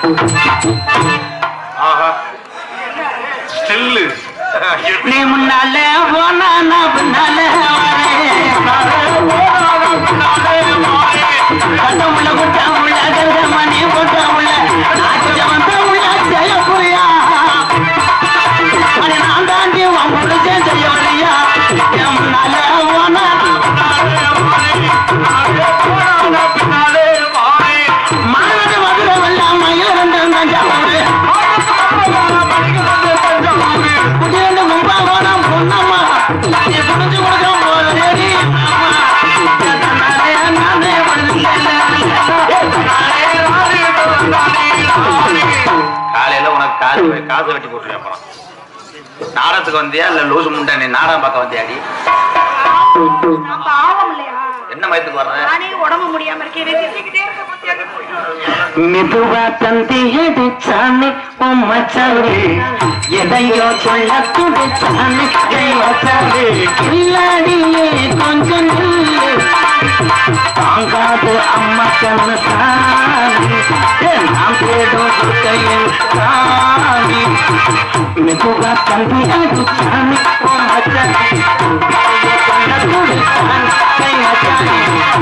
ஆஹா still நீ முன்னால போனா நான் பின்னால கட்டமுள்ள குட்டமுள்ள கருதமணி போட்டமுள்ள நாட்டில வந்த உள்ள ஜெயபுரியா அடி நான் தாண்டி உன் முடிச்ச ஜெயபுரியா என் முன்னால போனா மாநாடு மதுரை வெள்ளம் மயில் ரெண்டு தஞ்சாவூர் குட்டிரண்டு மும்பா போனம் பொன்னம்மா நீ புடிச்சு கொடுக்க போதேடி காலையில உனக்கு காசு காசு வெட்டி போட்டுருவேன் அப்புறம் நாடகத்துக்கு வந்தியா இல்ல லூசு முண்டை நீ நாடகம் பார்க்க வந்தியாடி நான் பாவம் இல்லையா என்ன மயத்துக்கு வர்ற நானே உடம்பு முடியாம இருக்கேன் இதை திட்டிக்கிட்டே இருக்க பத்தியா? மெதுவா தந்தி அடிச்சானே உம்மச்சாவே எதையோ சொல்ல துடிச்சானே கைவச்சாவே கில்லாடியே கொஞ்சம் நில்லு தாங்காது அம்மா கண்ணு சாமி ஏன் நாம் தேடும் துர்க்கையில் சாமி மெதுவா தந்தி அடிச்சானே உம்மச்சாவே எதையோ சொல்ல துடிச்சானே கைவச்சாவே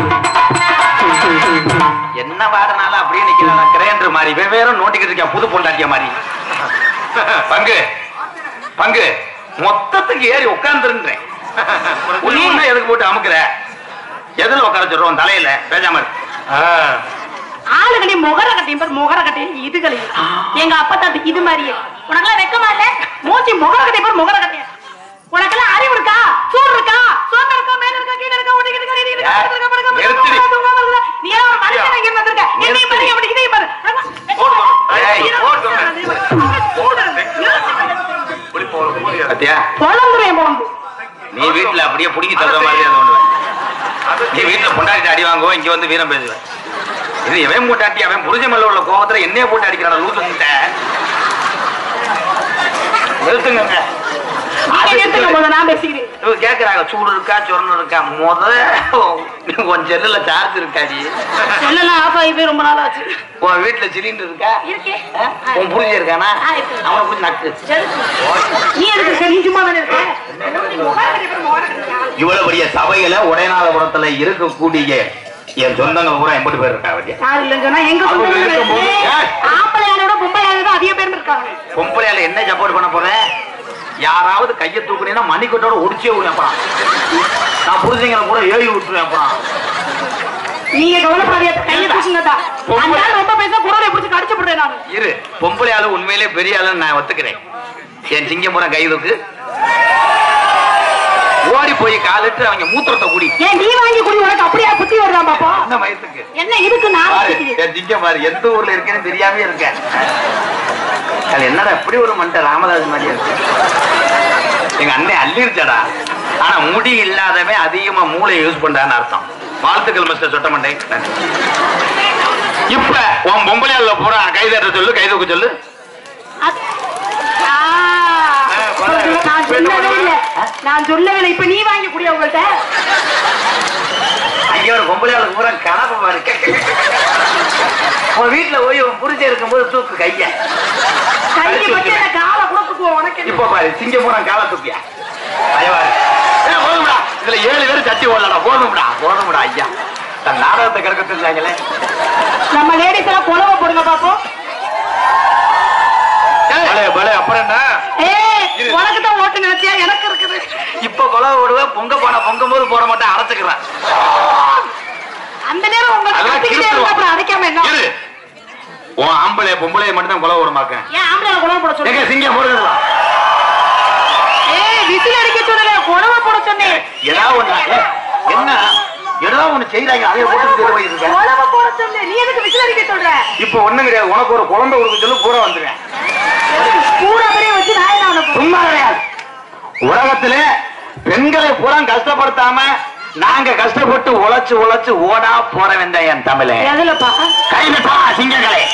என்ன வாடனால அப்படியே நிக்கிறான் கிரைண்டர் மாதிரி வெவ்வேறு நோட்டிக்கிட்டு இருக்கேன் புது பொண்டாட்டிய மாதிரி பங்கு பங்கு மொத்தத்துக்கு ஏறி உட்கார்ந்துருந்தேன் உன்னை எதுக்கு போட்டு அமுக்குற எதுல உட்கார சொல்றோம் தலையில பேசாம இரு. ஆ. ஆளுகளே முகர கட்டையும் பாரு முகர கட்டையும் இதுகளையும் எங்க அப்பா தாத்து இது மாதிரியே உனக்கெல்லாம் வெக்கமா இல்ல மூச்சி முகர கட்டையும் பாரு முகர கட்டையும் உனக்கெல்லாம் அறிவு இருக்கா சூடு இருக்கா சோத்த இருக்கா மேல இருக்கா கீழ இருக்கா ஒட்டி இருக்கா நீ இருக்கா யார்? படுக்க இருக்கா, படுக்க இருக்கா, நிறுத்துடி. தூங்காம இருக்கா, தூங்காம இருக்கா. நீ ஏன் ஒரு மனுஷனா இங்க வந்திருக்க என்னையும் நிறுத்துடி. பாரு அப்படி இதையும் பாரு போடு, போடு. ஏய், போடு, போடு. போடு. பாத்தியா பொழந்துருவேன் பொழந்து நீ வீட்டுல அப்படியே புடிங்கி தள்ளுற மாதிரி அது ஒண்ணு நீ வீட்டுல பொண்டாட்டி அடி வாங்குவோம் இங்க வந்து வீரம் பேசுவேன் இது எவன் போட்டாட்டி அவன் புரிஞ்ச மேல உள்ள கோபத்துல என்னைய போட்டு அடிக்கிறான் லூசு முட்டை நிறுத்துங்க நீங்க நிறுத்துங்க போது நான் பேசிக்கிறேன் இவங்க கேக்குறாங்க சூடு இருக்கா சொரணம் இருக்கா முத உன் செல்லுல சார்ஜ் இருக்காடி செல்லெல்லாம் ஆஃப் ஆகி போய் ரொம்ப நாள் ஆச்சு உன் வீட்டுல சிலிண்டர் இருக்கா இருக்கே ஆ? உன் புரிஞ்ச இருக்கானா ஆ, இருக்கு. அவனை போய் நட்டு நீ எதுக்கு சரி சும்மா தானே இருக்க நீ முகர கட்டையும் பாரு முகர கட்டையும் இவ்வளவு பெரிய சபையில உடையநாதபுரத்துல இருக்கக்கூடிய என் சொந்தங்கள் பூரா எண்பது பேர் இருக்கா அவதியா யார் இல்லைன்னு சொன்னா எங்க அவங்க சொந்தங்கள் இருக்கும்போது, ஏய், ஏய். ஆம்பளை ஆளோட பொம்பளை ஆளோட அதிக பேர் இருக்காங்க பொம்பளையால என்ன சப்போர்ட் பண்ண போறேன் யாராவது கைய தூக்குனீங்கன்னா மணிக்கட்டோட ஒடிச்சே விடுவேன் அப்புறம் நான் புரிஞ்சங்களை கூட ஏறி விட்டுருவேன் அப்புறம் நீங்க கவலைப்படாதீங்க கையை தூக்குங்கதா பொம்பளை- அந்த ஆள் ரொம்ப பேச குரலை பிடிச்சு கடிச்சு போடுறேன் நான் இரு பொம்பளை ஆளு உண்மையிலே பெரிய ஆளுன்னு நான் ஒத்துக்கிறேன் என் சிங்கம்புரம் கை தூக்கு ஓடி போய் காலிட்டு அவங்க மூத்திரத்தை குடி ஏன் நீ வாங்கி குடி உனக்கு அப்படியே புத்தி வருதா பாப்பா அந்த வயசுக்கு என்ன இதுக்கு நான் பாரு வச்சுக்கிறேன். என் சிங்கம் பாரு எந்த ஊர்ல இருக்கேன்னு தெரியாம இருக்கேன் அது என்னடா இப்படி ஒரு மண்டை ராமதாஸ் மாதிரி இருக்கு எங்க அண்ணன் அள்ளிருச்சடா ஆனா முடி இல்லாதவன் அதிகமா மூளை யூஸ் பண்றான்னு அர்த்தம் வாழ்த்துக்கள் மிஸ்டர் சொட்டமண்டை நன்றி. இப்ப உன் பொம்பளையால போற கை தட்ட சொல்லு கை தூக்க சொல்லு அது- ஆ. ஆ, பரவாயில்ல. நான் சொல்லவே இல்லை நான் சொல்லவே இல்லை இப்ப நீ வாங்கி குடி உங்கள்ட்ட ஐயோ ஒரு பொம்பளையாளுக்கு பூரா கணக்கு பாரு உன் வீட்டுல போய் உன் புரிஞ்ச இருக்கும்போது தூக்கு கைய கையை வச்சு என்ன காலை கூட தூக்குவோம் உனக்கு என்ன? இப்ப பாரு சிங்கம் பூரா கால தூக்கியா ஐயவாரு ஏ, போதும்டா இதுல ஏழு பேரும் சட்டி ஓடலடா போதும்டா போதும்டா ஐயா தன் நாடகத்தை கிடக்க தெரிஞ்சாங்களே நம்ம லேடிஸ் எல்லாம் புலவ போடுங்க பாப்போம் பலே பலே அப்புறம் என்ன ஏய் இரு. உனக்கு தான் ஓட்டு நினைச்சியா எனக்கு இருக்குது இப்ப கொலை விடுவேன் பொங்க போன பொங்கும் போது போட மாட்டேன் அரைச்சுக்கிறேன் அந்த நேரம் உங்களுக்கு அதெல்லாம் கத்திக்கிட்டே கிறுக்குவோம். இருந்தா அப்புறம் அடைக்காம என்ன இரு உன் ஆம்பளை பொம்பளைய மட்டும் தான் கொலை விடமாக்க ஏன் ஆம்பளை குழம்பு போட எங்க சொன்னேன் சிங்கம் போடுங்களா ஏய் விசில் அடிக்க சொல்லல குழம்பு போட சொன்னேன் ஏதாவது ஒண்ணு ஏய், என்ன ஏதாவது ஒண்ணு செய்யறாங்க அதே போட்டு போயிட்டு இருக்கேன் குழம்பு போட சொல்லு நீ எதுக்கு விசில் அடிக்க சொல்ற இப்ப ஒண்ணும் கிடையாது உனக்கு ஒரு குழந்தை கொடுக்க சொல்லி பூரா வந்துருவேன் பூரா பேரையும் வச்சு நான் என்ன அவனை சும்மா கிடையாது உலகத்திலே பெண்களை பூரா கஷ்டப்படுத்தாம நாங்க கஷ்டப்பட்டு உழைச்சு உழைச்சு ஓடா போற வேண்டாம் என் தமிழே எதுலப்பா கைவிட்டா சிங்கங்களே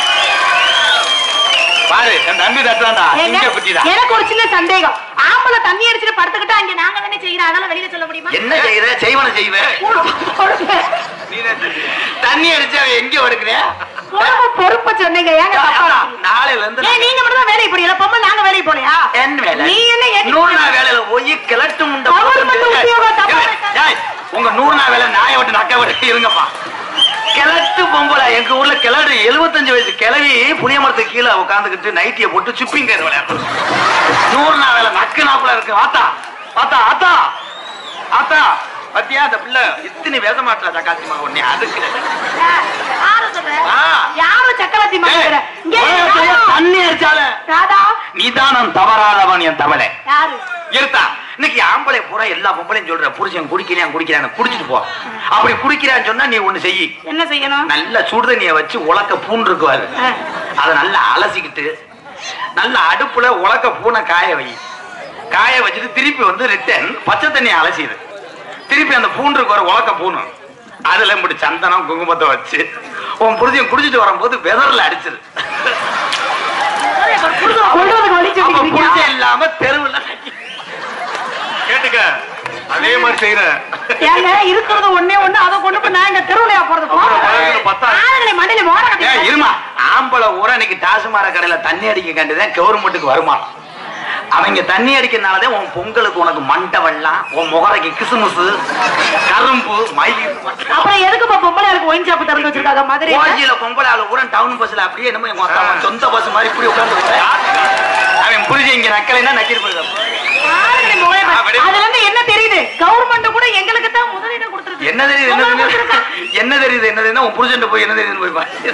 பாரு என் தம்பி தட்டாண்டா ஏங்க, சிங்க குட்டிதான் எனக்கு ஒரு சின்ன சந்தேகம் ஆம்பளை தண்ணி அடிச்சுட்டு படுத்துக்கிட்டு அங்க நாங்க தானே செய்யறோம் அதனால வெளியில சொல்ல முடியுமா என்ன செய்யற செய்வன செய்வேன் பொறுப்பு- பொறுப்பு. தண்ணி அடிச்சு அவன் எங்க எடுக்கிற பொறுப்பு பொறுப்பை சொன்னீங்க ஏங்க தப்பா நினைக்கிறீங்க? நாளையில இருந்து ஏன் நீங்க மட்டும் தான் வேலைக்கு போறீங்களா பொம்மை நாங்க வேலைக்கு போலையா என்ன வேலை நீ என்ன ஏத்தி- நூறு நாள் வேலையில போய் கிளட்டு முண்டை அவர் மட்டும் போட்டு- உத்தியோகம் தப்பா ஏய், ஏய், உங்க நூறு நாள் வேலை நாயை விட்டு நக்க விட்டு இருங்கப்பா கிழட்டு பொம்பளை எங்க ஊர்ல கிளடு எழுபத்தஞ்சு வயசு கிளவி புளிய மரத்துக்கு கீழே உட்காந்துக்கிட்டு நைட்டிய போட்டு சுப்பிங் கயிறு விளையாடுறது நூறு நாள் வேலை நக்கு நாக்குல இருக்கு ஆத்தா ஆத்தா ஆத்தா ஆத்தா பத்தியா அந்த பிள்ளை இத்தனை வேத மாட்டா தக்காத்தி மகன் உன்னை அதுக்கு யாரு சொல்ற? ஆ. யாரு சக்கரவர்த்தி மகன் இங்க உலகத்தையே ராதா. தண்ணி அடிச்சால ராதா நீதான் நான் தவறாதவன் என் தவளை யாரு இருத்தா இன்னைக்கு ஆம்பளை பூரா எல்லா பொம்பளையும் சொல்ற புருஷன் குடிக்கிறேன் குடிக்கிறான் குடிச்சிட்டு போ அப்படி குடிக்கிறான்னு சொன்னா நீ ஒண்ணு செய்யி என்ன செய்யணும் நல்ல சுடுதண்ணிய வச்சு உலக்க பூன் இருக்குவாரு ஆ. அதை நல்லா அலசிக்கிட்டு நல்ல அடுப்புல உலக்க பூனை காய வை காய வச்சுட்டு திருப்பி வந்து ரிட்டர்ன் பச்சை தண்ணியை அலசிடு திருப்பி அந்த பூன் இருக்கு ஒரு உலக்க பூணு அதுல இப்படி சந்தனம் குங்குமத்தை வச்சு உன் புருஷன் குடிச்சிட்டு வரும்போது வெதர்ல அடிச்சிரு கொள்றதுக்கு வழி அப்ப சொல்லிக்கிறீங்க புருஷன் இல்லாம தெருவுல கேட்டுக்க அதே மாதிரி செய்யறேன் ஏங்க இருக்கிறது ஒண்ணே ஒண்ணு அதை கொண்டு போய் நான் இங்க தெருவுலையா போறது அப்புறம் வயலுக்கு பத்தாது. ஆளுகளை மண்டையில மோர ஏய், கட்டி இருமா ஆம்பளை ஊரா இன்னைக்கு டாசுமார கடையில தண்ணி அடிக்க கண்டுதான் கவர்மெண்ட்டுக்கு வருமானம் அவங்க தண்ணி அடிக்கிறதுனாலதான் உன் பொங்கலுக்கு உனக்கு மண்டை வெள்ளம் உன் முகரைக்கு கிசுமுசு கரும்பு மயில் அப்புறம் எதுக்கு பொம்பளை எனக்கு ஒயின் ஷாப் திறந்து வச்சிருக்காங்க மதுரை கோஜியில பொம்பளை ஆளு கூட டவுன் பஸ்ல அப்படியே என்னமோ எங்க அத்தா அவன் சொந்த பஸ் மாதிரி இப்படி உட்காந்து அவன் புரிஞ்சு இங்க நக்கலைன்னா நக்கிட்டு போயிருக்கான் ஆளுகளை மோர ஆ, விடு. அதுல இருந்து என்ன தெரியுது கவர்மெண்ட் கூட எங்களுக்கு தான் முதலீடு கொடுத்துருக்கு என்ன தெரியுது என்ன உங்களுக்கு தெரியுது கொடுத்திருக்கா? என்ன தெரியுது என்ன தெரியுது உன் புருஷன் போய் என்ன தெரியுதுன்னு போய் பாரு.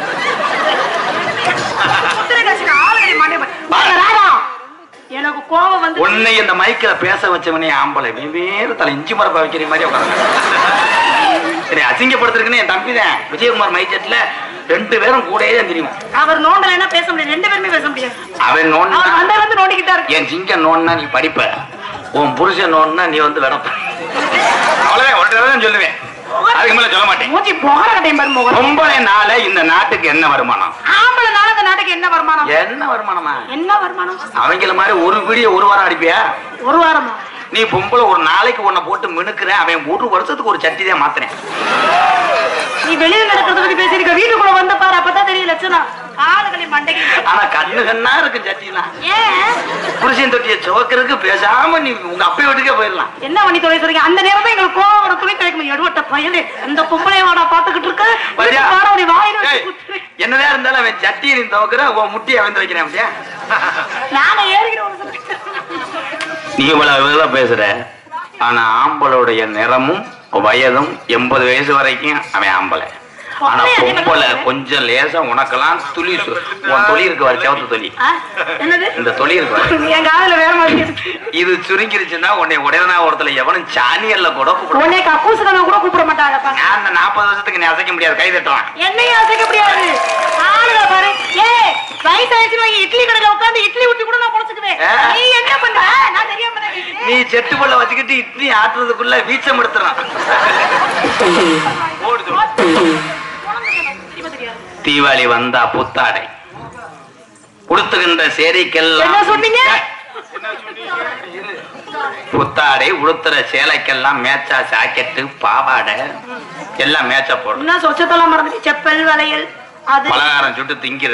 குதிரை காசுக்கு ஆளுகளை மண்டை போய் ராதா எனக்கு கோபம் வந்து உன்னை இந்த மைக்கில பேச வச்சவனே ஆம்பளை வேறு தலை இஞ்சி மரப்பா வைக்கிற மாதிரி உட்காந்து சரி அசிங்கப்படுத்திருக்குன்னு என் தம்பி தான் விஜயகுமார் மைச்சட்ல ரெண்டு பேரும் கூடயே தான் தெரியும் அவர் நோண்டலைன்னா பேச முடியாது ரெண்டு பேருமே பேச முடியாது அவன் நோன்னா அவர் மண்டை வந்து நோண்டிக்கிட்டா இருக்கு என் சிங்க நோன்னா நீ படிப்ப உன் புருஷன் நோன்னா நீ வந்து விடப்ப அவ்வளவுதான் ஒரு தடவை தான் சொல்லுவேன் அதுக்கு மேல சொல்ல மாட்டேன் மூச்சி போகிற கட்டையும் பாரு முகம் பொம்பளைனால இந்த நாட்டுக்கு என்ன வருமானம் ஆம்பளை நாள் இந்த நாட்டுக்கு என்ன வருமானம் என்ன வருமானமா என்ன வருமானம் அவங்கள மாதிரி ஒரு வீடியோ ஒரு வாரம் அடிப்பியா ஒரு வாரமா நீ பொம்பளை ஒரு நாளைக்கு உன்னை போட்டு மினுக்குறேன் அவன் ஒரு வருஷத்துக்கு ஒரு சட்டி தான் மாத்துறேன் நீ வெளியில நடக்கிறத பத்தி பேசிருக்க வீட்டுக்குள்ள வந்த பாரு அப்பதான் தெரியும் லட்சணம் காலுகளை மண்டைக்கு ஆனா கண்ணு கண்ணா இருக்கும் சட்டிலாம் ஏன் புருஷன் தொட்டிய சுவக்கிறதுக்கு பேசாம நீ உங்க அப்பா வீட்டுக்கே போயிடலாம் என்ன பண்ணி தொலை சொல்றீங்க அந்த நேரம் எங்களுக்கு கோவம் வர துணி துவைக்க முடியும் எடுவட்ட பயலே அந்த பொம்பளை வாடா பாத்துக்கிட்டு இருக்க பாத்தியா? வாட உடைய வாயில ஏய், வச்சு குத்துறேன். என்னதான் இருந்தாலும் அவன் சட்டியை நீ துவக்கிற உன் முட்டியை அவன் துவைக்கிறேன் அப்படியா நாங்க ஏறிக்கிறோம் நீ இவ்வளவு இதெல்லாம் பேசுற ஆனா ஆம்பளுடைய நிறமும் வயதும் எண்பது வயசு வரைக்கும் அவன் ஆம்பளை ஆனா பொம்பளை கொஞ்சம் லேசா உனக்கெல்லாம் துளி சு- உன் தொலி இருக்கு வர செவத்து தொலி ஆ, என்னது இந்த தொலி இருக்கு பாரு. என் காதுல வேற மாதிரி இருக்கு. இது சுருங்கிருச்சுன்னா உன்னை உடனே ஒருத்தல எவனும் சாணியல்ல கூட கூப்பிட உன்னை கக்கூசு கதை கூட கூப்பிட மாட்டாங்கப்பா நான் அந்த நாற்பது வருஷத்துக்கு நீ அசைக்க முடியாது கை தட்டுவான் என்னையும் அசைக்க முடியாது ஆளுங்க பாரு ஏ வயசாயிடுச்சு வாங்கி இட்லி கடையில உட்கார்ந்து இட்லி ஊத்தி கூட நான் பொழைச்சுக்குவேன் ஆ. நீ என்ன பண்ற நான் தெரியாம தான் கேக்குறேன். நீ செட்டு பல்ல வச்சுக்கிட்டு இட்லி ஆட்டுறதுக்குள்ள வீச்சம் எடுத்துறான் ஓடுது தெரியுமா தெரியாது? தீபாவளி வந்தா புத்தாடை உடுத்துகின்ற சேரிக்கெல்லாம் என்ன சொன்னீங்க புத்தாடை உடுத்துற சேலைக்கெல்லாம் மேட்சா ஜாக்கெட்டு பாவாடை எல்லாம் மேட்சா போடுற என்ன சொச்சத்தெல்லாம் மறந்துட்டு செப்பல் வளையல் அது பலகாரம் சுட்டு திங்கிற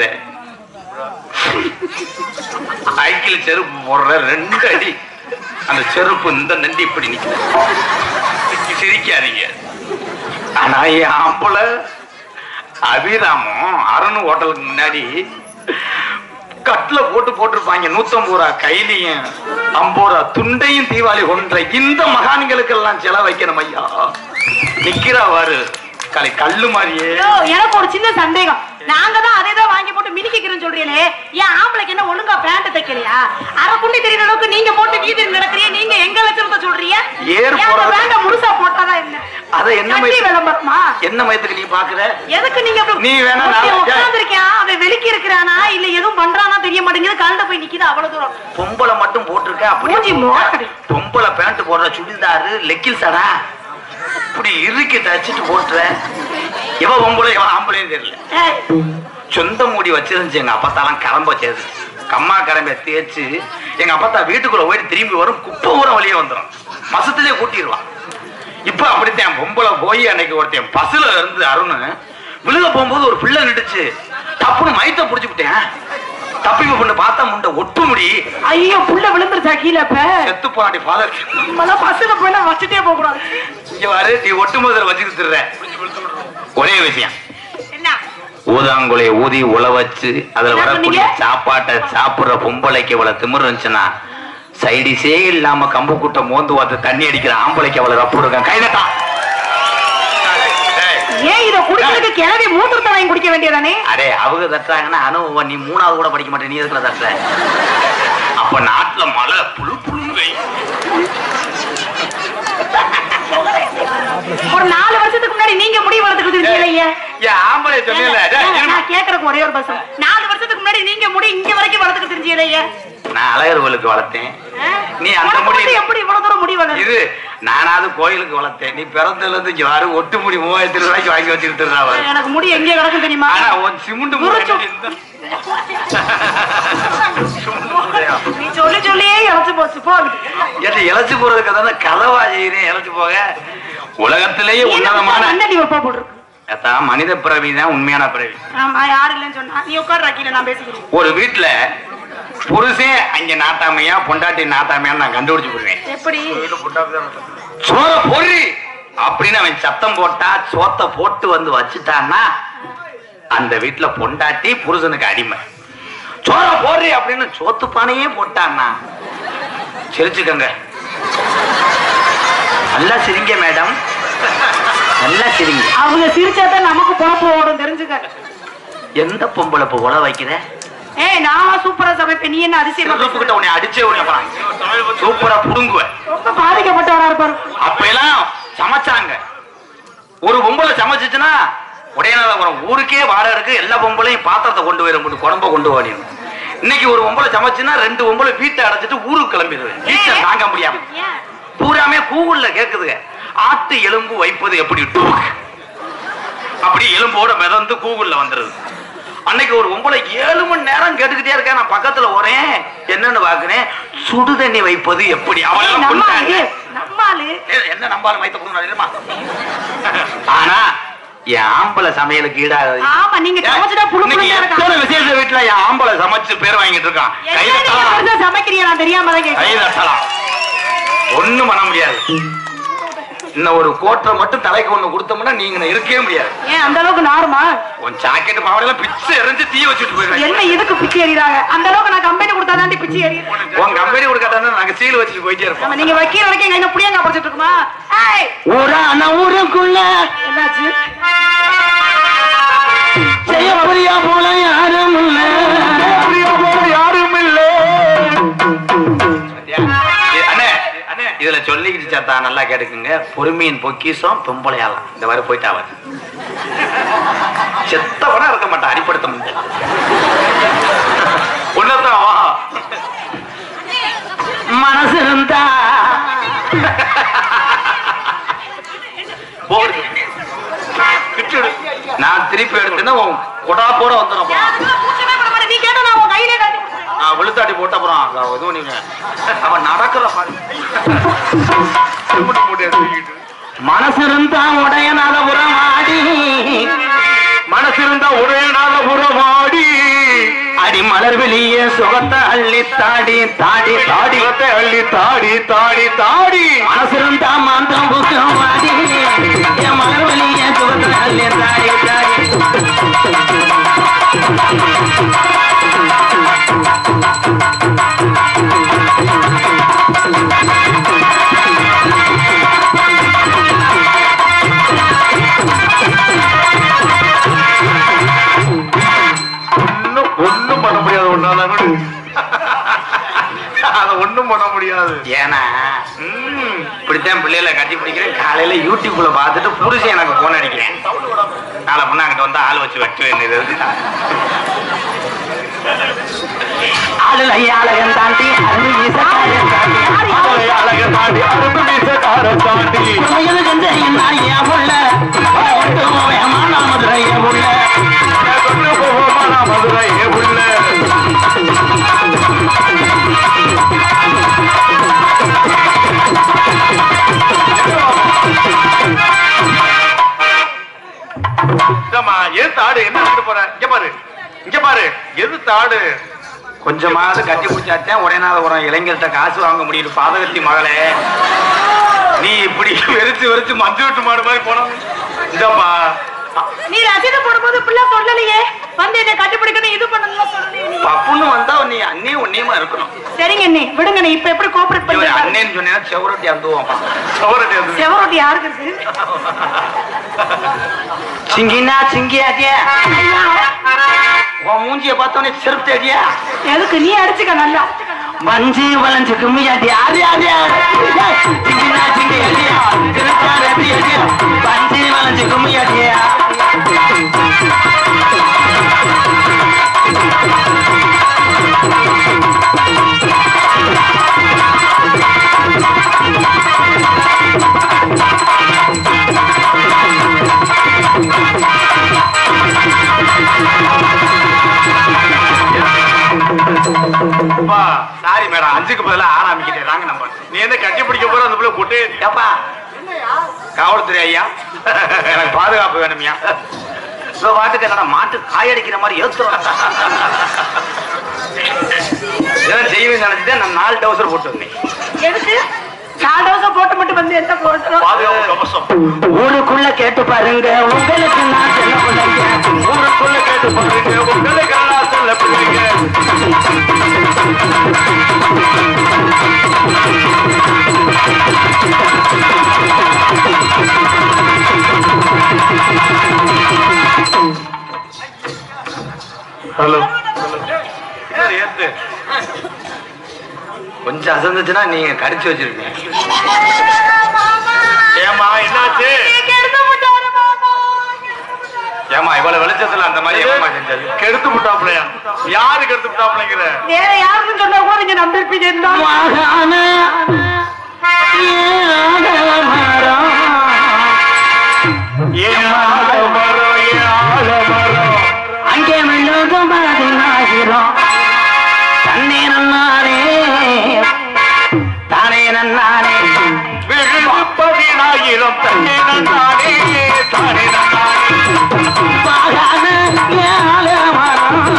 சைக்கிள் செருப்பு போடுற ரெண்டு அடி அந்த செருப்பு இந்த நண்டி இப்படி நிக்குது சிரிக்காதீங்க ஆனா என் ஆம்பளை அபிராமம் அருண் ஹோட்டலுக்கு முன்னாடி கட்ல போட்டு போட்டிருப்பாங்க நூத்தம்பது ரூபா கைலியும் ஐம்பது ரூபா துண்டையும் தீபாவளி கொன்ற இந்த மகான்களுக்கெல்லாம் செலவு வைக்கணும் ஐயா நிக்கிறா வாரு கலை கல்லு மாதிரியே ஐயோ, எனக்கு ஒரு சின்ன சந்தேகம் நாங்க தான் அதே தான் வாங்கி போட்டு மினிக்கிறோம் சொல்றீங்களே ஏன் ஆம்பளைக்கு என்ன ஒழுங்கா பேண்ட் தைக்கலையா அரை குண்டி தெரியுற அளவுக்கு நீங்க போட்டு வீதி நடக்கிறீங்க நீங்க எங்க லட்சணத்தை சொல்றீங்க ஏர் ஏன் அந்த போடுறது- பேண்ட முழுசா போட்டாதான் என்ன அதை என்ன கட்டி மயத்து- விளம்பரமா என்ன மயத்துக்கு நீ பாக்குற எதுக்கு நீங்க அப்படி நீ வேணா நான் உட்கார்ந்துருக்கான் அவன் வெளிக்கி இருக்கிறானா இல்ல எதுவும் பண்றானா தெரிய மாட்டேங்குது கலண்ட போய் நிக்குது அவ்வளவு தூரம் பொம்பளை மட்டும் போட்டிருக்க மூஞ்சி அப்படி மோசடி. பொம்பளை பேண்ட் போடுற சுடிதாரு லெக்கில் சடா இப்படி இறுக்கி தச்சுட்டு போட்டுற இவ பொம்பளை இவன் ஆம்பளைன்னு தெரியல ஏய், சொந்த மூடி வச்சிருந்துச்சு எங்க அப்பத்தாலாம் கரம்ப வச்சது கம்மா கரம்ப தேய்ச்சு எங்க அப்பத்தா வீட்டுக்குள்ள போயிட்டு திரும்பி வரும் குப்பை ஊரம் வெளியே வந்துடும் மசத்திலே கூட்டிடுவான் இப்ப அப்படித்தான் பொம்பளை போய் அன்னைக்கு ஒருத்தன் பஸ்ல இருந்து அருண் விழுக போகும்போது ஒரு பிள்ளை நிட்டுச்சு தப்புன்னு மயத்தை புடிச்சு விட்டேன் தப்பிப்பு பண்ணு பார்த்தா முண்டை ஒட்டு முடி ஐயோ புள்ள விழுந்துருச்சா கீழே இப்ப செத்து போறாடி ஃபாதர் நம்மளாம் பஸ்ல போய் வச்சுட்டே போக கூடாது இங்க வாரு நீ ஒட்டு முதல்ல வச்சுக்கிட்டு திர்ற. ஒரே விஷயம் என்ன ஊதாங்குலைய ஊதி உழ வச்சு அதுல என்ன வரக்கூடிய சொன்னீங்க? சாப்பாட்டை சாப்பிடுற பொம்பளைக்கு இவ்வளவு திமிரு இருந்துச்சுன்னா சைடிஸே இல்லாம கம்பு கூட்ட மோந்து பார்த்து தண்ணி அடிக்கிற ஆம்பளைக்கு அவ்வளவு ரப்பு இருக்கான் கைதட்டா ஏன் இத குடிக்கிறதுக்கு கிளவி மூத்திரத்தை வாங்கி குடிக்க வேண்டியதானே அடே அவங்க தட்டுறாங்கன்னா அனுபவம் நீ மூணாவது கூட படிக்க மாட்டே நீ எதுக்குல தட்டுற அப்ப நாட்டுல மழை புழு புழுன்னு பெய்யும். ஒரு நாலு வருஷத்துக்கு முன்னாடி நீங்க முடி வளர்த்துக்கிட்டு இருக்கீங்க ஏன் ஆம்பளை சொன்னீங்கல்ல, டேய், இருமா. நான் கேக்குறதுக்கு ஒரே ஒரு பஸ் நாலு வருஷத்துக்கு முன்னாடி நீங்க முடி இங்க வரைக்கும் வளர்த்துக்கிட்டு தெரிஞ்சீங்க நான் அழகர்களுக்கு வளர்த்தேன் நீ அந்த முடி- எப்படி இவ்வளவு தூரம் முடி வளர்ந்து இது நானாவது கோயிலுக்கு வளர்த்தேன் நீ பிறந்ததுல இருந்து இங்க வாரு ஒட்டு முடி மூவாயிரத்தி ரூபாய்க்கு வாங்கி வச்சுக்கிட்டு இருந்தா அவ. எனக்கு முடி எங்க கிடக்கும் தெரியுமா ஆனா உன் சிமெண்ட் மூட்டை உரிச்சு- இந்த- சிமெண்ட் மூட்டையா? நீ சொல்லி சொல்லியே இறச்சு போச்சு போகுது என்ன இழைச்சு போறதுக்கு தானே கதவா செய்யறேன் இழைச்சு போக உலகத்திலேயே உன்னதமான முன்னாடி ஒப்பா போட்டுருக்கு அதான் மனித பிறவி தான் உண்மையான பிறவி ஆமா யாரு இல்லைன்னு சொன்னா நீ உட்கார் கீழே நான் பேசிக்கிறேன் ஒரு வீட்டுல புருஷன் அங்க நாட்டாமையா பொண்டாட்டி நாட்டாமையான்னு நான் கண்டுபிடிச்சு போடுவேன் எப்படி சோற பொறி அப்படின்னு அவன் சத்தம் போட்டா சோத்த போட்டு வந்து வச்சுட்டான்னா அந்த வீட்டுல பொண்டாட்டி புருஷனுக்கு அடிமை சோற போடுறி அப்படின்னு சோத்து பானையே போட்டான்னா சிரிச்சுக்கங்க நல்லா சிரிங்க மேடம் நல்லா சிரிங்க அவங்க சிரிச்சாதான் நமக்கு பொழப்பு ஓடும் தெரிஞ்சுக்க எந்த பொம்பளை இப்ப உல வைக்கிற ஏய் நான் சூப்பரா சமைப்பேன் நீ என்ன அதிசயமா சிறுப்பு கிட்ட உன்னை அடிச்சே உன்னை அப்புறம் சூப்பரா புடுங்குவேன் ரொம்ப பாதிக்கப்பட்டவரா இருப்பாரு அப்ப எல்லாம் சமைச்சாங்க ஒரு பொம்பளை சமைச்சுச்சுன்னா உடையநாதபுரம் ஊருக்கே வாடகை இருக்கு எல்லா பொம்பளையும் பாத்திரத்தை கொண்டு போயிடும் குழம்ப கொண்டு போடியும் இன்னைக்கு ஒரு பொம்பளை சமைச்சுன்னா ரெண்டு பொம்பளை வீட்டை அடைச்சிட்டு ஊருக்கு கிளம்பிடுது வீட்டை தாங்க முடியாம ஏன்? பூராமே கூகுள்ல கேக்குதுங்க ஆட்டு எலும்பு வைப்பது எப்படி டூக். அப்படி எலும்போட மிதந்து கூகுள்ல வந்துருது அன்னைக்கு ஒரு பொம்பளை ஏழு மணி நேரம் கேட்டுக்கிட்டே இருக்கேன் நான் பக்கத்துல வரேன் என்னன்னு பாக்குறேன் சுடு தண்ணி வைப்பது எப்படி ஏய், அவன் நம்ம கொண்டாங்க ஆளு, நம்ம ஆளு ஏய், என்ன நம்பாலும் மைத்த கொடுமா ஆனா என் ஆம்பளை சமையலுக்கு ஈடாகாது ஆமா நீங்க சமைச்சுட்டா புழு இன்னைக்கு புழுன்னு எத்தனை இருக்கான் விசேஷ வீட்டுல என் ஆம்பளை சமைச்சு பேர் வாங்கிட்டு இருக்கான் என்ன நீங்க கைதட்டலாம் பெருசா சமைக்கிறீங்க நான் தெரியாம தான் கேட்கிறேன் கைதட்டலாம் ஒண்ணும் பண்ண முடியாது இன்னும் ஒரு கோட்டை மட்டும் தலைக்கு ஒண்ணு கொடுத்தோம்னா நீங்க இருக்கவே முடியாது ஏன் அந்த அளவுக்கு நாருமா உன் ஜாக்கெட் பாவடையெல்லாம் பிச்சு எறிஞ்சு தீ வச்சுட்டு போயிருவேன் என்ன இதுக்கு பிச்சை எறிறாங்க அந்த அளவுக்கு நான் கம்பெனி கொடுத்தா தாண்டி பிச்சை எறியும் உன் கம்பெனி கொடுக்காட்டா நாங்க சீல் வச்சுட்டு போயிட்டே இருப்போம் நம்ம நீங்க வைக்கிற வரைக்கும் எங்க என்ன புளியங்க படிச்சிட்டு இருக்குமா ஏய் ஊரான ஊருக்குள்ள என்னாச்சு செய்யப்படியா போல யாரும் இல்ல யாரும் இல்ல பாத்தியா? இது- அண்ணே அண்ணே இதுல சொல்லிக்கிட்டு சத்தா நல்லா கேட்டுக்குங்க பொறுமையின் பொக்கிஷம் பொம்பளையாலாம் இந்த மாதிரி போயிட்டா அவர் செத்தவனா இருக்க மாட்டான் அடிப்படுத்த முடியும் ஒன்னதான் வா மனசு இருந்தா போடு விட்டுடு. நான் திருப்பி எடுத்தேன்னா உன் கொடா போட வந்துடும் அப்புறம் அதெல்லாம் பூச்சமே பண்ண மாட்டேன். நீ கேட்டா நான் உன் கையிலே கட்டி கொடுத்துருவேன். நான் விழுத்தாட்டி போட்ட அப்புறம் அவன் இது பண்ணிடுவேன் அவன் நடக்கிற பாரு helmet போட்டு எடுத்துக்கிட்டு. மனசு இருந்தா உடையனால உறவாடி மனசு இருந்தா ஒரே நாள உறவாடி அடி மலர் வெளியே சுகத்தை அள்ளி தாடி தாடி தாடி அள்ளி தாடி தாடி தாடி மனசு இருந்தா மாந்தம் புக்கம் வாடி என் மலர் வெளியே சுகத்தை அள்ளி தாடி தாடி ஒண்ணும் ஒண்ணும் பண்ண முடியாது ஒன்னால அத ஒண்ணும் பண்ண முடியாது ஏன்னா ம், இப்படித்தான் பிள்ளைகளை கட்டி பிடிக்கிறேன் காலையில யூடியூப்ல பார்த்துட்டு புருஷன் எனக்கு போன் அடிக்கிறேன் நாளை பொண்ணு அங்கிட்ட வந்தா ஆள் வச்சு வெட்டு வேண்டியது ஆளுல அழகன் தாண்டி அருள் வீசக்காரன் தாண்டி அழகன் தாண்டி அரும்பு வீசக்காரன் தாண்டி உலகில் கண்ட என் நாய புள்ள ஒட்டு போவேமான மதுரைய புள்ள கொண்டு போவோமா மதுரை உள்ள ஏன் தாடு என்ன பண்ணிட்டு போற இங்க பாரு பாரு எது தாடு கொஞ்சமாவது கட்டி பிடிச்சாத்தான் உடனே இளைஞர்கிட்ட காசு வாங்க முடியும் பாதகத்தி மகளே நீ இப்படி வெறிச்சு வெறிச்சு மஞ்சு விட்டு மாடு மாதிரி போன இந்தப்பா நீ ரசீது போடும்போது இப்படிலாம் சொல்லலையே வந்து என்னை கண்டுபிடிக்கணும் இது பண்ணணும் சொல்லலையே நீ. பப்புன்னு வந்தா நீ அண்ணியும் உன்னியமா இருக்கணும் சரிங்க அண்ணி விடுங்க நீ இப்ப எப்படி கோஆபரேட் இவன் பண்ணி அண்ணேன்னு சொன்னா செவரொட்டி அந்துவான் சவரடி அது செவரொட்டி யாருக்கு இருக்கு சிங்கினா சிங்கியாட்டியா உன் மூஞ்சிய பார்த்தோன்னே செருப்பு தேடியா எதுக்கு நீ அடிச்சுக்க நல்லா மஞ்சு வளைஞ்சு கும்மியாட்டி ஆடி ஆடி சிங்கினா சிங்கி அடியா திருச்சாரு அடி அடியா மஞ்சு வளைஞ்சு கும்மியாட்டியா அப்பா சாரி மேடம் அஞ்சுக்கு பதிலா ஆரம்பிக்கிட்டே ராங்க நம்பர் நீ என்ன கட்டி பிடிக்க போற அந்த பிள்ளை கொட்டே ஏப்பா காவல்துறை ஐயா எனக்கு பாதுகாப்பு வேணும்யா இப்போ பாட்டுக்கு என்னடா மாட்டு காயடிக்கிற மாதிரி ஏத்துறோம் இதெல்லாம் செய்வேன் நினைச்சுட்டு நான் நாலு டவுசர் போட்டு வந்தேன் எதுக்கு நாலு வருஷம் போட்டு மட்டும் வந்து எந்த போட்டோம் பாதுகாப்பு கவசம் ஊருக்குள்ள கேட்டு பாருங்க உங்களுக்கு நான் சொல்ல பிள்ளைங்க ஊருக்குள்ள கேட்டு பாருங்க உங்களுக்கு எல்லாம் சொல்ல பிள்ளைங்க ஹலோ ஏத்து கொஞ்சம் அசந்துச்சுன்னா நீங்க கடிச்சு வச்சிருப்பீங்க ஏமா என்னாச்சு ஏமா இவ்வளவு வெளிச்சத்துல அந்த மாதிரி ஏமா செஞ்சது கெடுத்து விட்டாப்லையா யாரு கெடுத்து விட்டாப்லைங்கிற வேற யாருன்னு சொன்னா கூட நீங்க நம்பிருப்பீங்க இருந்தா மகான மரம் ஏன் ஆலமரம் ஏன் ஆலமரம் அங்கே விழுதும் பதினாயிரம் தண்ணி நன்னாரே தானே நன்னாரே விழுந்து பதினாயிரம் தண்ணி நன்னாரே தானே நன்னாரே மகான ஆலமரம்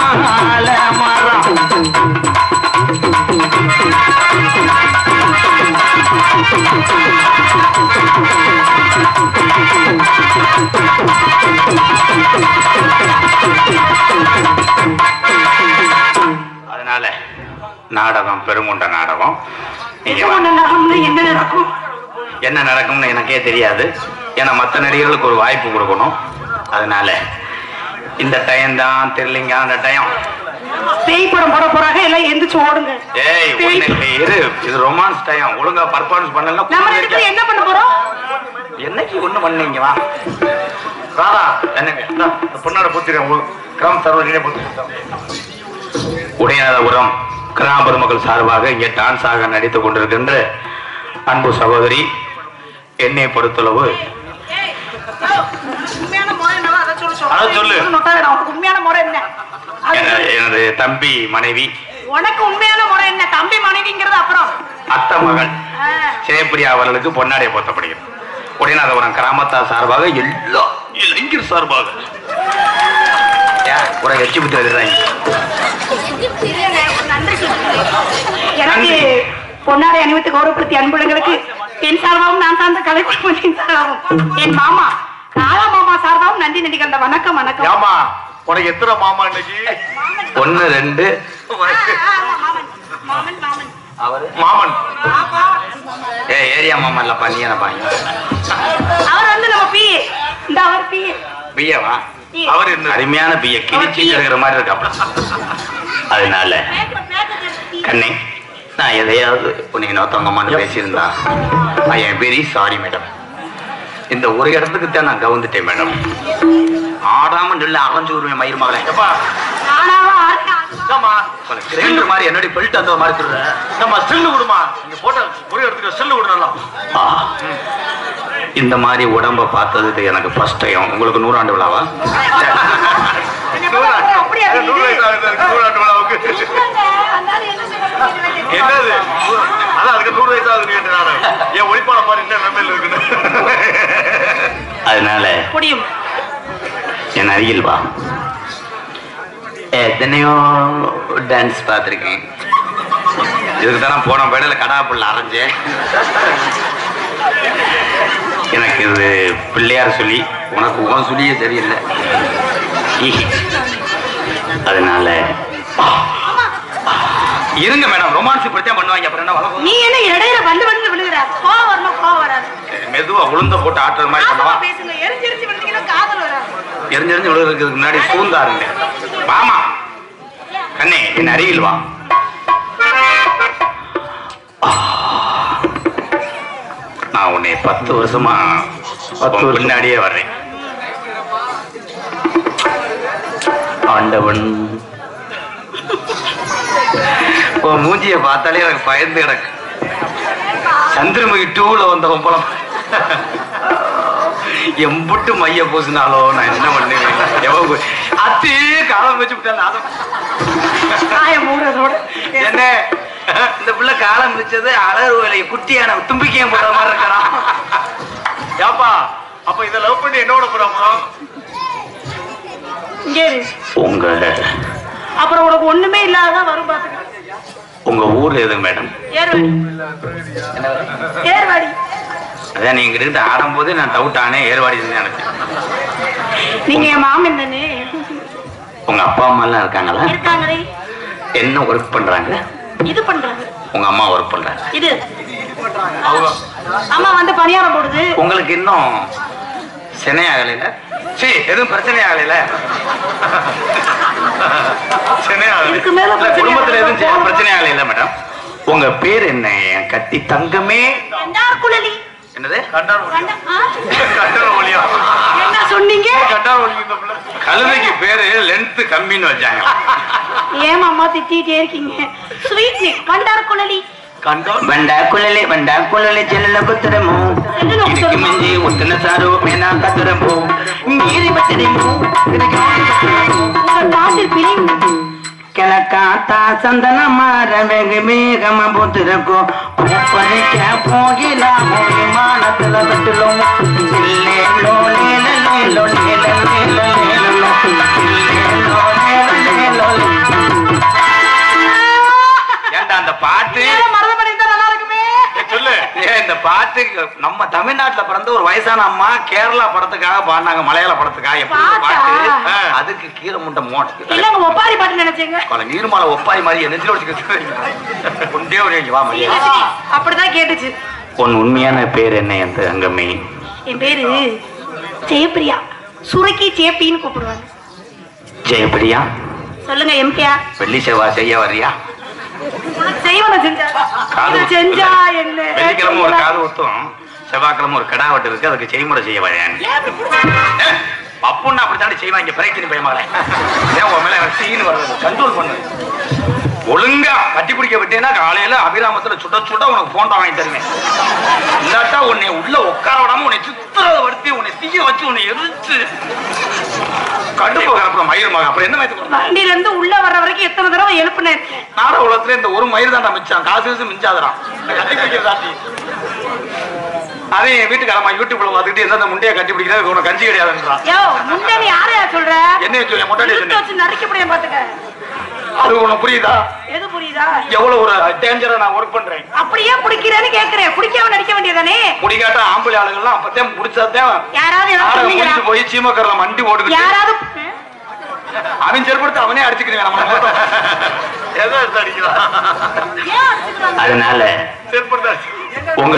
ஆலமரம் அதனால நாடகம் பெருங்குண்ட நாடகம் நீங்க என்ன வந்து- ஒண்ணு நடக்கும்னா என்ன நடக்கும் என்ன நடக்கும்னு எனக்கே தெரியாது ஏன்னா மற்ற நடிகர்களுக்கு ஒரு வாய்ப்பு கொடுக்கணும் அதனால இந்த டைம் தான் தெரியலிங்க அந்த டைம் பேய் படம் போட போறாங்க எல்லாம் எந்திரிச்சு ஓடுங்க ஏய் ஒண்ணு இல்லை, இரு இது ரொமான்ஸ் டைம் ஒழுங்கா பர்ஃபார்மன்ஸ் பண்ணலாம் நம்ம ரெண்டு பேரும் என்ன பண்ண போறோம் என்னைக்கு ஒண்ணு பண்ணீங்க வா ராதா என்னங்க இந்தா, இந்த பொண்ணோட புத்திரம் கிராம சர்வதினே புத்திரம் உடையாதபுரம் கிராம பொதுமக்கள் சார்பாக இங்கே டான்ஸாக நடித்துக் கொண்டிருக்கின்ற அன்பு சகோதரி என்னை பொறுத்தளவு உண்மையான முறை என்னவோ அதை சொல்லு அதை சொல்லு. நொட்டா வேணாம். உனக்கு உண்மையான முறை என்ன அது என- சொல்லு. எனது தம்பி மனைவி உனக்கு உண்மையான முறை என்ன தம்பி மனைவிங்கிறது அப்புறம் அத்தை மகள் ஆ. ஜெயப்பிரியா அவர்களுக்கு பொன்னாடை போத்தப்படுகிறது உடையநாதபுரம் கிராமத்தார் சார்பாக எல்லா இளைஞர் சார்பாக ஏன் ஒரு எச்சி புத்தி வந்துடுறாங்க இல்லைங்க, ஒரு நன்றி சொல்லுங்க. எனக்கு பொன்னாடை அணிவித்து கௌரவப்படுத்தி அன்புகளுக்கு என் சார்பாகவும் நான் சார்ந்த கலை குழுமத்தின் சார்பாகவும் என் மாமா காலா மாமா சார்பாகவும் நன்றி நன்றி கண்ட வணக்கம் வணக்கம் ஏமா உனக்கு எத்தனை மாமா இன்னைக்கு ஒன்னு ரெண்டு ஆ, ஆ, ஆமா, மாமன் மாமன் மாமன் அவரு மாமன் ஆமா. ஏ ஏரியா மாமா இல்லப்பா நீ என்னப்பா அவர் வந்து நம்ம பி இந்த அவர் பி பிஏவா அவர் என்ன அருமையான பிஏ கிழிச்சி இருக்கிற மாதிரி இருக்காப்ல அதனால கண்ணே நான் எதையாவது உன்னை நோத்தவங்கம்மான்னு பேசியிருந்தா I am very sorry madam இந்த ஒரு இடத்துக்கு தான் நான் கவுந்துட்டேன் மேடம் ஆடாம நில்ல அரைஞ்சு விடுவேன் மயிர் மகளே ஏமா ஆனாவா ஆட்டா ஏமா கிரைண்டர் மாதிரி என்னடி பெல்ட் அந்த மாதிரி சொல்ற நம்ம செல்லு விடுமா நீங்க போட்ட ஒரே இடத்துக்கு செல்லு விடணும் ஆ. இந்த மாதிரி உடம்ப பார்த்ததுக்கு எனக்கு ஃபர்ஸ்ட் டைம் உங்களுக்கு நூறாண்டு விழாவா அப்படியா நூறு வயசு ஆகுது அதுக்கு நூறாண்டு விழாவுக்கு என்னது அதான் அதுக்கு நூறு வயசு ஆகுது கேட்டு நானு என் ஒளிப்பான மாதிரி என்ன நிலைமையில இருக்குன்னு அதனால முடியும் என் அருகில் வா ஏ எத்தனையோ டான்ஸ் பார்த்துருக்கேன் இதுக்கு தானே போன பேடையில கடாப்புள்ள அரைஞ்சேன் எனக்கு இது பிள்ளையார் சொல்லி உனக்கு உன் சொல்லியே சரியில்லை ஈ. அதனால இருங்க மேடம் ரொமான்ஸ் இப்படித்தான் பண்ணுவாங்க அப்புறம் என்ன வளர்க்கும் நீ என்ன இடையில வந்து வந்து விழுகிற கோவம் வரணும் கோவம் வராது மெதுவா உளுந்த போட்டு ஆட்டுற மாதிரி ஆமா பண்ணுவா பேசுங்க எரிஞ்சு எரிஞ்சு விழுந்தீங்கன்னா காதல் வராது எரிஞ்செறிஞ்சு விழுகிறதுக்கு முன்னாடி சூந்தாருங்க வாமா கண்ணே என் அருகில் வா நான் உன்னை பத்து வருஷமா பத்து உன் வருஷம். பின்னாடியே வர்றேன் ஆண்டவன் உன் மூஞ்சிய பார்த்தாலே எனக்கு பயந்து கிடக்கு சந்திரமுகி டூல வந்த பொம்பளம் எம்புட்டு மைய பூசினாலோ நான் என்ன பண்ணுவேன் எவ்வளவு அத்தி காலம் வச்சு விட்டேன் காய மூடுறதோட என்ன இந்த பிள்ளை காலம் மிதிச்சது அழகு வேலை குட்டியான தும்பிக்கையும் போடுற மாதிரி இருக்கிறான் ஏப்பா அப்ப இத லவ் பண்ணி என்னோட போறான் இங்கே இரு. உங்க அப்புறம் உனக்கு ஒண்ணுமே இல்லாததான் வரும் பாத்துக்க உங்க ஊர் எது மேடம் ஏர்வாடி ஏர்வாடி அதான் நீங்க கிட்ட ஆடும்போது நான் டவுட் ஆனே ஏர்வாடி நினைச்சேன் நீங்க என் மாமன் தானே உங்க அப்பா அம்மா எல்லாம் இருக்காங்களா இருக்காங்களே என்ன ஒர்க் பண்றாங்க இது பண்றாங்க உங்க அம்மா ஒர்க் பண்றாங்க இது அம்மா வந்து பணியாரம் போடுது உங்களுக்கு இன்னும் சென்னை ஆகலைல சரி எதுவும் பிரச்சனை ஆகலைல சென்னை இதுக்கு மேல இல்ல, பிரச்சனை குடும்பத்துல எதுவும் ஆகலைன்னா பிரச்சனை ஆகலைல மேடம் உங்க பேர் என்ன என் கத்தி தங்கமே கண்டார் குழலி என்னது கண்டார் கண்ட- ஆ? கண்டார் ஒளியா என்ன சொன்னீங்க கண்டார் ஒளி இந்த பிள்ளை கழுதைக்கு பேரு லென்த் கம்மின்னு வச்சாங்க ஏன் அம்மா திட்டிட்டே இருக்கீங்க ஸ்வீட் நெக் கண்டார் குழலி கண்டார் ಬಂಡ ಕುಳಲೆ ಬಂಡ ಕುಳಲೆ ಚೆಲ್ಲ ಗೊತ್ತರಮು ಇದಕ್ಕೆ ಮಂಜಿ ಉತ್ತನ ಸಾರು ಮೇನಾ ಕತ್ತರಮು ಮೀರಿ ಬತ್ತರಮು உங்கள் பாட்டில் பிரிவு ಕೆಳಕಾತ ಚಂದನ ಮಾರ ಬೇಗ ಬೇಗಮ ಬುದ್ಧರಕು ಉಪ್ಪರಿಕ ಹೋಗಿಲ ಹೋಗಿ ಮಾನತಲ ಬಟ್ಟಲು ಇಲ್ಲೇಲೋ ಲೇಲೋ ಲೇಲೋ ಲೇಲೋ ಲೇಲೋ ಲೇಲೋ ಇಲ್ಲೇಲೋ ಲೇಲೋ ಲೇಲೋ ஏன்டா அந்த பாட்டு ஏன் மறந்து பண்ணியிருந்தா நல்லா இருக்குமே சொல்லு ஏன் இந்த பாட்டு நம்ம தமிழ்நாட்டுல பிறந்த ஒரு வயசான அம்மா கேரளா படத்துக்காக பாடினாங்க மலையாள படத்துக்காக எப்படி ஒரு பாட்டா? பாட்டு ஆ, அதுக்கு கீரை முட்டை மோட்டு இல்லங்க ஒப்பாரி பாட்டு நினைச்சேங்க பல நீர்மலை ஒப்பாரி மாதிரி நெஞ்சில வச்சுக்கிட்டு கொண்டே ஒரு வா மையா அப்படிதான் கேட்டுச்சு உன் உண்மையான பேர் என்ன என் தங்கமே என் பேரு ஜெயப்பிரியா சுரக்கி சேப்பின்னு கூப்பிடுவாங்க ஜெயப்பிரியா சொல்லுங்க எம்கேயா வெள்ளி செவ்வாய் செய்ய வர்றியா உனக்கு செய்வன செஞ்சா காது இதை செஞ்சா என்ன வெள்ளிக்கிழமை ஒரு காது ஊத்தும் செவ்வாய்க்கிழமை ஒரு கடா வெட்டு இருக்கு அதுக்கு செய்முறை செய்ய வரேன் ஏன் இப்படி புடிச்ச? அப்புன்னா அப்படித்தாண்டி செய்வாங்க பிரேக்கின் பயமால ஏன் உன் மேல எனக்கு சீன் வருது கண்ட்ரோல் பண்ணு ஒழுங்கா கட்டி பிடிக்க விட்டேன்னா காலையில அபிராமத்துல சுட சுட உனக்கு போண்டா வாங்கி தருவேன் இல்லாட்டா உன்னை உள்ள உட்கார விடாம உன்னை சித்திரவதை படுத்தி உன்னை தீய வச்சு உன்னை எரிச்சு கடுப்பு அப்புறம் மயிர் மகன் அப்புறம் என்ன மயத்து கொடுத்தா வண்டியில இருந்து உள்ள வர்ற வரைக்கும் எத்தனை தடவை எழுப்புனேன் நாட உலகத்துல இந்த ஒரு மயிர் தாண்டா மிச்சான் காசு காசு மிஞ்சாதறான் கட்டி பிடிக்கிற தாண்டி அதே என் வீட்டுக்காரமா யூடியூப்ல பார்த்துக்கிட்டு எந்தெந்த முண்டையை கட்டி பிடிக்கிறது உனக்கு கஞ்சி கிடையாதுன்றான் யோ முண்டை நீ யாரையா சொல்ற என்ன சொல்லி மொட்டாடி இழுத்து சொன்னேன் வச்சு நறுக்கி முடியும் பாத்துக்க அது உனக்கு புரியுதா எது புரியுதா எவ்வளவு ஒரு டேஞ்சரா நான் ஒர்க் பண்றேன் அப்படியே பிடிக்கிறேன்னு கேக்குறேன் பிடிக்காம நடிக்க வேண்டியதானே முடிக்காட்ட ஆம்பளை ஆளுங்கள்லாம் அப்பதான் முடிச்சாதான் யாராவது ஏதாவது ஆளை சொன்னீங்களா? முடிச்சு போய் சீமக்கரில் மண்டி ஓட்டுக்கிட்டு யாராவது அவன் செருப்படுத்து அவனே அடிச்சுக்கிறேன் நம்ம எதை எடுத்து அடிக்கிறான் ஏன் அடிச்சுக்கிறாங்க? அதனால செருப்படுத்தா உங்க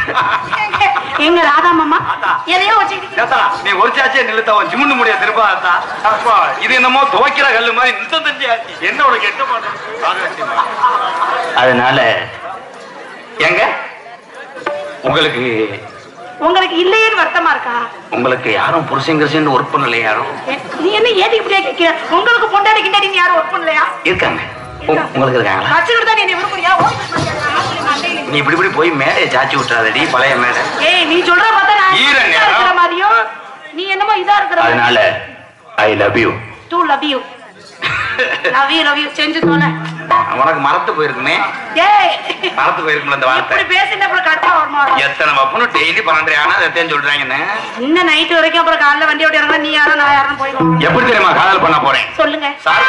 எங்க ராதா மாமா எதையோ வச்சுக்கிட்டு ஏத்தா, நீ ஒரு சாச்சியே நிறுத்தா ஜிமுன்னு முடிய திருப்பா ஏத்தா. அப்பா, இது என்னமோ துவைக்கிற கல்லு மாதிரி இந்த தண்டி ஆச்சு என்ன உனக்கு எட்ட மாட்டேன் அதனால எங்க உங்களுக்கு உங்களுக்கு இல்லையேன்னு வருத்தமா இருக்கா உங்களுக்கு யாரும் புருஷன் கிருஷன் ஒர்க் பண்ணலையா யாரும் ஏ- நீ என்ன ஏதி இப்படியா கேட்கிற உங்களுக்கு பொண்டாடி கிண்டாடி யாரும் ஒர்க் பண்ணலையா இருக்காங்க உ- உங்களுக்கு இருக்காங்களா வச்சுக்கிட்டு தான் நீ விரும்புறியா ஓடி மண்டையில. நீ இப்படி இப்படி போய் மேடையை சாச்சி விட்டுறாதடி பழைய மேடை ஏய் நீ சொல்ற பார்த்தா நான் ஈர இதா நேரம். இருக்கிற மாதிரியும் நீ என்னமோ இதா இருக்கிற மாதிரி அதனால I love you too love you love you love you செஞ்சு தோல உனக்கு மறத்து போயிருக்குமே ஏய் மறத்து போயிருக்கும்ல இந்த இப்படி வார்த்தை பேசிட்டு அப்புறம் கடுப்பா வருமா எத்தனை வப்புன்னு டெய்லி பன்னெண்டு ஆனா அதைத்தான் சொல்றாங்கன்னு இன்னும் நைட் வரைக்கும் அப்புறம் காலைல வண்டி ஓட்டி இறங்கினா நீ யாரும் நான் யாரும் போயிடும் எப்படி தெரியுமா காதல் பண்ண போறேன் சொல்லுங்க சார்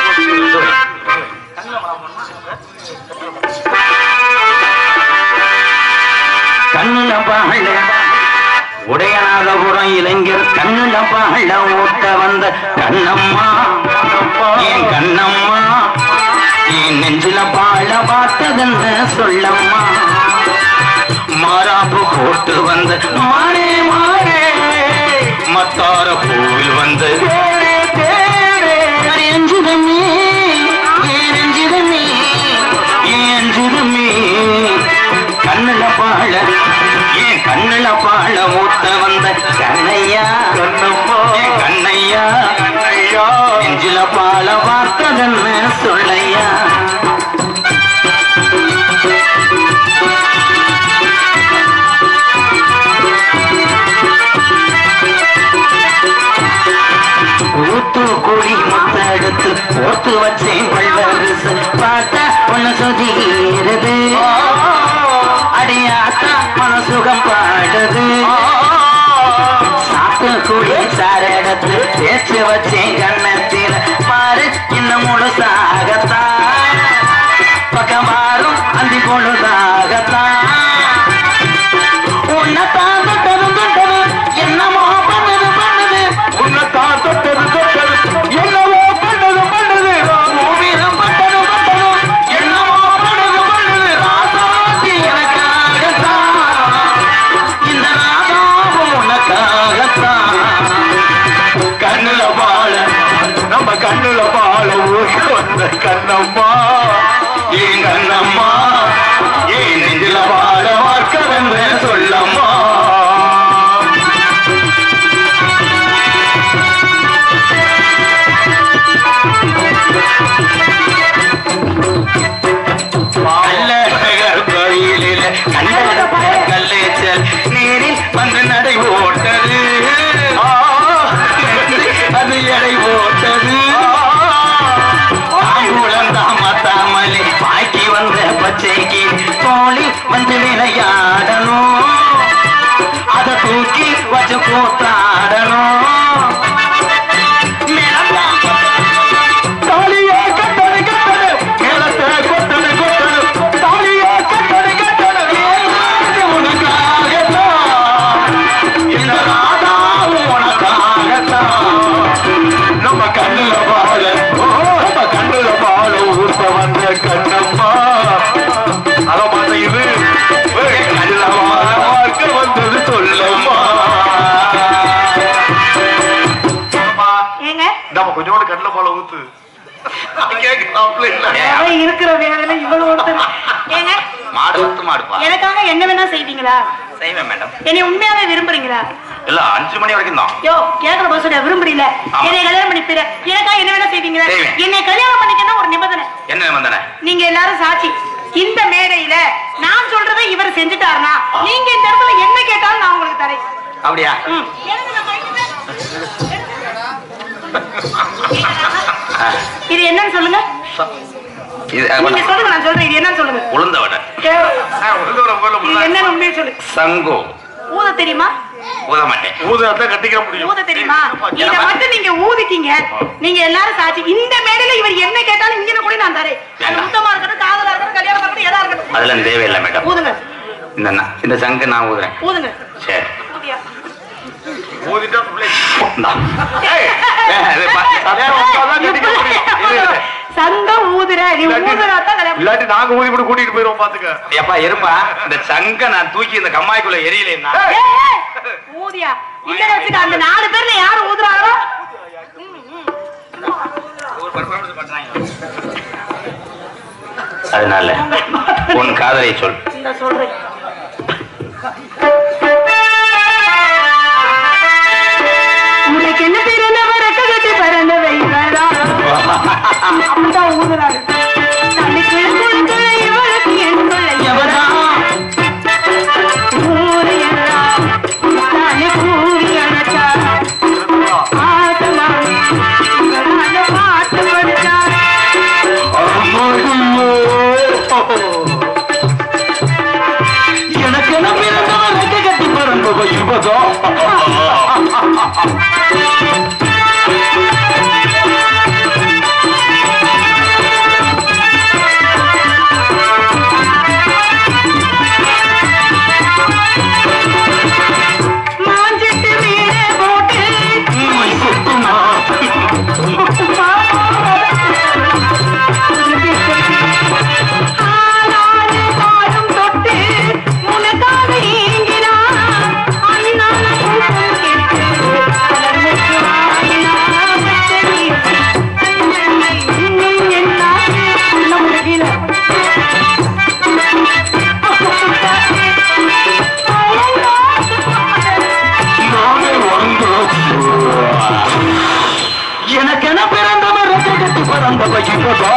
கண்ணுல பாழ உடையநாதபுரம் இளைஞர் கண்ணுல பாழ ஊட்ட வந்த கண்ணம்மா என் கண்ணம்மா என் நெஞ்சில பாழ பார்த்ததுன்னு சொல்லம்மா மாறாப்பு போட்டு வந்த மாறே மாறே மத்தார பூவில் வந்து தேரே தேரே அஞ்சுதமே ஏன் அஞ்சுதமே ஏன் அஞ்சுதமே கண்ணுல பாழ ஏன் கண்ணுல பாழ ஊத்த வந்த கண்ணையா கண்ணம்மா ஏன் கண்ணையா கண்ணையா நெஞ்சில பாழ பார்த்ததன்னு சொல்லையா ஊத்து குழி முத்தெடுத்து போட்டு வச்சேன் பல்வரிசு பார்த்தா உன்னை சுதிகிறது அடியாத்தா மனசுகம் பாடுது சாப்பிட்டு குழி சாரெடுத்து தேய்ச்சி வச்சேன் கண்ணத்தில் பாரு இன்னும் முழுசாகத்தான் பக்கமாறும் அந்தி பொழுதாகத்தான் உன்னை தான் தொட்டது தொட்டது என்னமோ பண்ணது பண்ணது உன்னை தான் தொட்டது தொட்டது என்னமோ பண்ணது பண்ணது பூமியிலும் பட்டது பட்டது என்னமோ பண்ணது பண்ணது ராசாத்தி எனக்காகத்தான் இந்த ராதாவும் உனக்காகத்தான் கண்ணுல வாழ நம்ம கண்ணுல வாழ ஊருக்கு வந்த கண்ணம்மா ஏன் கண்ணம்மா ஏன் நெஞ்சில வாழ வார்க்கவென்று சொல்லம்மா கள்ளழகர் கோயிலில் கண்டகத்த கல்லேச்சல் நீரில் வந்து நடை ஓட்டது அது எடை ஓட்டது தாங்குளந்தாம தாமலை பாக்கி வந்த பச்சைக்கு தோழி வந்து விளையாடணும் அதை தூக்கி வச்சு கூத்தாடணும் மேலத்தான் தாலியே கட்டது கட்டது மேலத்தை கொட்டது கொட்டது தாலியே கட்டது கட்டது ஏன் உனக்காகத்தான் இந்த ராதாவும் உனக்காகத்தான் நம்ம கண்ணுல பால நம்ம கண்ணுல பால ஊர்த்த வந்த கண்ணம்மா அத மாத்த இது கண்ணுல பால பார்க்க வந்தது சொல்லம்மா ஏங்க நம்ம கொஞ்சோண்டு கண்ணில் போல ஊத்து கேட்கலாம்ல இல்ல அவன் இருக்கிற வேலையில இவ்வளவு ஒருத்தர் ஏங்க மாடு பத்து மாடுப்பா எனக்காக என்ன வேணா செய்வீங்களா செய்வேன் மேடம் என்னை உண்மையாவே விரும்புறீங்களா இல்ல அஞ்சு மணி வரைக்கும் தான் யோ கேக்குற பஸ் விரும்புறீல ஆமா. என்னை கல்யாணம் பண்ணிப்பிற எனக்காக என்ன வேணா செய்வீங்களா செய்வேன். என்னை கல்யாணம் பண்ணிக்கணும் ஒரு நிபந்தனை என்ன நிபந்தனை நீங்க எல்லாரும் சாட்சி இந்த மேடையில நான் சொல்றதை இவர் செஞ்சுட்டாருனா நீங்க இந்த இடத்துல என்ன கேட்டாலும் நான் உங்களுக்கு தரேன் அப்படியா ம். எனக்கு நான் பண்ணிக்கிறேன். ஆ, இது என்னன்னு சொல்லுங்க இது நீங்க சொல்லுங்க நான் சொல்றேன் இது என்னன்னு சொல்லுங்க உளுந்த வடை உளுந்தவரை போல இது என்னன்னு உண்மையை சொல்லு சங்கோ ஊத தெரியுமா ஊத மாட்டேன் ஊதான் கட்டிக்க முடியும் ஊத தெரியுமா இத மட்டும் நீங்க ஊதிட்டீங்க நீங்க எல்லாரும் சாட்சி இந்த மேடையில இவர் என்ன கேட்டாலும் இங்க கூட நான் தரேன் அது வேண்டாம். முத்தமா இருக்கட்டும் காதலா இருக்கட்டும் கல்யாணம் இருக்கட்டும் எதா இருக்கட்டும் அதெல்லாம் தேவையில்லை மேடம் ஊதுங்க இந்த ந- இந்த சங்கு நான் ஊதுறேன் ஊதுங்க சரி ஊதியா ஊதிட்டா பிள்ளை இந்தா. ஏய், இது பா- கல்யாணம் வந்தாதான் கட்டிக்க முடியும் இரு, இரு. சங்கம் ஊதுற நீ ஊதுனா தான் கல்யாணம் இல்லாட்டி நாங்க ஊதி போட்டு கூட்டிட்டு போயிருவோம் பாத்துக்க ஏப்பா எறும்பா இந்த சங்க நான் தூக்கி இந்த கம்மாய்க்குள்ள எரியலைன்னா ஏய், ஏய், ஊதியா இல்ல வச்சுக்க அந்த நாலு பேர்ல யாரு ஊதுறாங்களோ ஒரு performance பண்றாங்க. அதனால உன் காதலை சொல் இந்த சொல்றேன் உனக்கு என்ன பிறந்தவர் கட்டி பிறந்த வைவரா அப்படிதான் ஊதுறாரு தனக்கு கொடுத்த இவளுக்கு என் பிள்ளை எவரா ஊரு எல்லாம் தானே கூறி அழைச்சா ஆசமாமி இவரால பாட்டு படிச்சா முழுமோ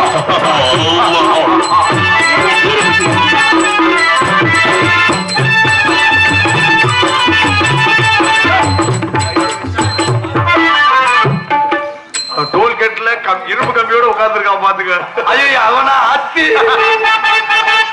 டோல்கேட்ல இரும்பு கம்பியோட உட்கார்ந்துருக்கான் பாத்துக்க ஐயோ அவனா ஆத்து